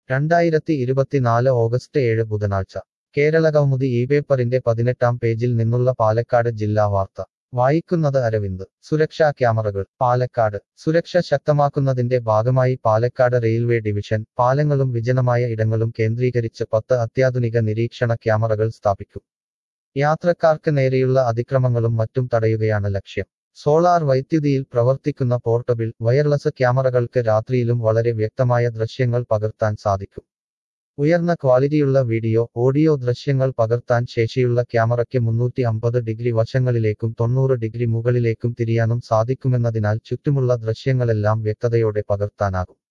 രണ്ടായിരത്തി ഇരുപത്തിനാല് ഓഗസ്റ്റ് ഏഴ് ബുധനാഴ്ച കേരളകൗമുദി ഈ പേപ്പറിന്റെ പതിനെട്ടാം പേജിൽ നിന്നുള്ള പാലക്കാട് ജില്ലാ വാർത്ത വായിക്കുന്നത് അരവിന്ദ് സുരക്ഷാ ക്യാമറകൾ പാലക്കാട് സുരക്ഷ ശക്തമാക്കുന്നതിന്റെ ഭാഗമായി പാലക്കാട് റെയിൽവേ ഡിവിഷൻ പാലങ്ങളും വിജനമായ ഇടങ്ങളും കേന്ദ്രീകരിച്ച് പത്ത് അത്യാധുനിക നിരീക്ഷണ ക്യാമറകൾ സ്ഥാപിക്കും യാത്രക്കാർക്ക് നേരെയുള്ള അതിക്രമങ്ങളും മറ്റും തടയുകയാണ് ലക്ഷ്യം സോളാർ വൈദ്യുതിയിൽ പ്രവർത്തിക്കുന്ന പോർട്ടബിൾ വയർലെസ് ക്യാമറകൾക്ക് രാത്രിയിലും വളരെ വ്യക്തമായ ദൃശ്യങ്ങൾ പകർത്താൻ സാധിക്കും ഉയർന്ന ക്വാളിറ്റിയുള്ള വീഡിയോ ഓഡിയോ ദൃശ്യങ്ങൾ പകർത്താൻ ശേഷിയുള്ള ക്യാമറയ്ക്ക് മുന്നൂറ്റി അമ്പത് ഡിഗ്രി വശങ്ങളിലേക്കും തൊണ്ണൂറ് ഡിഗ്രി മുകളിലേക്കും തിരിയാനും സാധിക്കുമെന്നതിനാൽ ചുറ്റുമുള്ള ദൃശ്യങ്ങളെല്ലാം വ്യക്തതയോടെ പകർത്താനാകും